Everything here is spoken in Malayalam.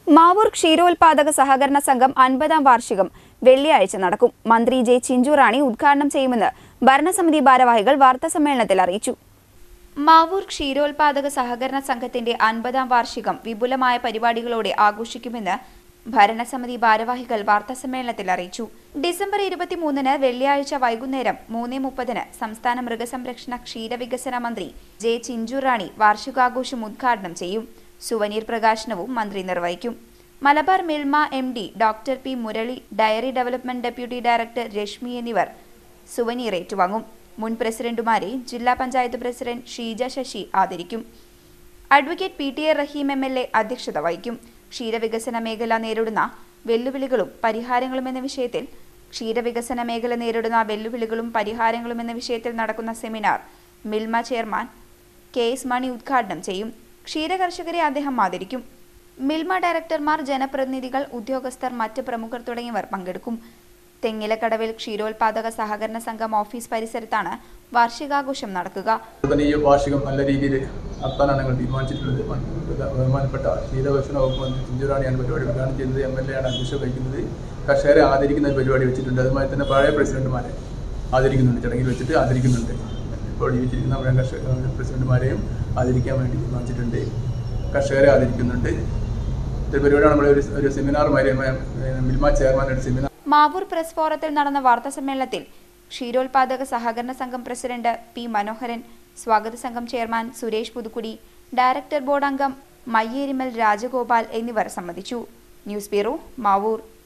മാവൂർ ക്ഷീരോത്പാദക സഹകരണ സംഘം അൻപതാം വാർഷികം വെള്ളിയാഴ്ച നടക്കും മന്ത്രി ജെ ചിഞ്ചുറാണി ഉദ്ഘാടനം ചെയ്യുമെന്ന് ഭരണസമിതി ഭാരവാഹികൾ വാർത്താസമ്മേളനത്തിൽ അറിയിച്ചു മാവൂർ ക്ഷീരോത്പാദക സഹകരണ സംഘത്തിന്റെ അൻപതാം വാർഷികം വിപുലമായ പരിപാടികളോടെ ആഘോഷിക്കുമെന്ന് ഭരണസമിതി ഭാരവാഹികൾ വാർത്താസമ്മേളനത്തിൽ അറിയിച്ചു ഡിസംബർ ഇരുപത്തിമൂന്നിന് വെള്ളിയാഴ്ച വൈകുന്നേരം മൂന്ന് മുപ്പതിന് സംസ്ഥാന മൃഗസംരക്ഷണ ക്ഷീരവികസന മന്ത്രി ജെ ചിഞ്ചുറാണി വാർഷികാഘോഷം ഉദ്ഘാടനം ചെയ്യും സുവനീർ പ്രകാശനവും മന്ത്രി നിർവഹിക്കും Malabar Milma M D doctor P Murali dairy development deputy director Rashmi എന്നിവർ സുവനീർ ഏറ്റുവാങ്ങും മുൻ പ്രസിഡന്റുമാരെ ജില്ലാ പഞ്ചായത്ത് പ്രസിഡന്റ് ഷീജ ശശി ആദരിക്കും advocate P T A Rahim M L A അധ്യക്ഷത വഹിക്കും ക്ഷീരവികസന മേഖല നേരിടുന്ന വെല്ലുവിളികളും പരിഹാരങ്ങളും എന്ന വിഷയത്തിൽ ക്ഷീരവികസന മേഖല നേരിടുന്ന വെല്ലുവിളികളും പരിഹാരങ്ങളും എന്ന വിഷയത്തിൽ നടക്കുന്ന seminar Milma chairman K S Mani ഉദ്ഘാടനം ചെയ്യും ക്ഷീരകർഷകരെ അദ്ദേഹം ആദരിക്കും മിൽമ ഡയറക്ടർമാർ ജനപ്രതിനിധികൾ ഉദ്യോഗസ്ഥർ മറ്റ് പ്രമുഖർ തുടങ്ങിയവർ പങ്കെടുക്കും തെങ്ങിലക്കടവിൽ ക്ഷീരോത്പാദക സഹകരണ സംഘം ഓഫീസ് പരിസരത്താണ് വാർഷികാഘോഷം നടക്കുക അതുപോലെ ഈ വാർഷികം നല്ല രീതിയിൽ നടത്താനാണ് ഞങ്ങൾ തീരുമാനിച്ചിട്ടുള്ളത് ബഹുമാനപ്പെട്ട ക്ഷീരഭക്ഷണ വകുപ്പ് മന്ത്രി ചിഞ്ചുറാണിയാണ് പരിപാടി ഉദ്ഘാടനം ചെയ്യുന്നത് എം എൽ എ ആണ് അധ്യക്ഷത വഹിക്കുന്നത് കർഷകരെ ആദരിക്കുന്ന ഒരു പരിപാടി വെച്ചിട്ടുണ്ട് അതുമായി തന്നെ പഴയ പ്രസിഡന്റുമാരെ ആദരിക്കുന്നുണ്ട് ചടങ്ങിൽ വെച്ചിട്ട് ആദരിക്കുന്നുണ്ട് ഇപ്പോൾ ജീവിച്ചിരിക്കുന്ന പഴയ കർഷക പ്രസിഡന്റുമാരെയും ആദരിക്കാൻ വേണ്ടി തീരുമാനിച്ചിട്ടുണ്ട് കർഷകരെ ആദരിക്കുന്നുണ്ട് ഇതൊരു പരിപാടിയാണ് നമ്മുടെ ഒരു ഒരു സെമിനാറുമായി മിൽമ ചെയർമാൻ ഒരു സെമിനാർ മാവൂർ പ്രസ് ഫോറത്തിൽ നടന്ന വാർത്താസമ്മേളനത്തിൽ ക്ഷീരോത്പാദക സഹകരണ സംഘം പ്രസിഡന്റ് പി മനോഹരൻ സ്വാഗത സംഘം chairman Suresh Puthukkudi director board അംഗം മയ്യേരിമൽ രാജഗോപാൽ എന്നിവർ സംബന്ധിച്ചു ന്യൂസ് ബ്യൂറോ മാവൂർ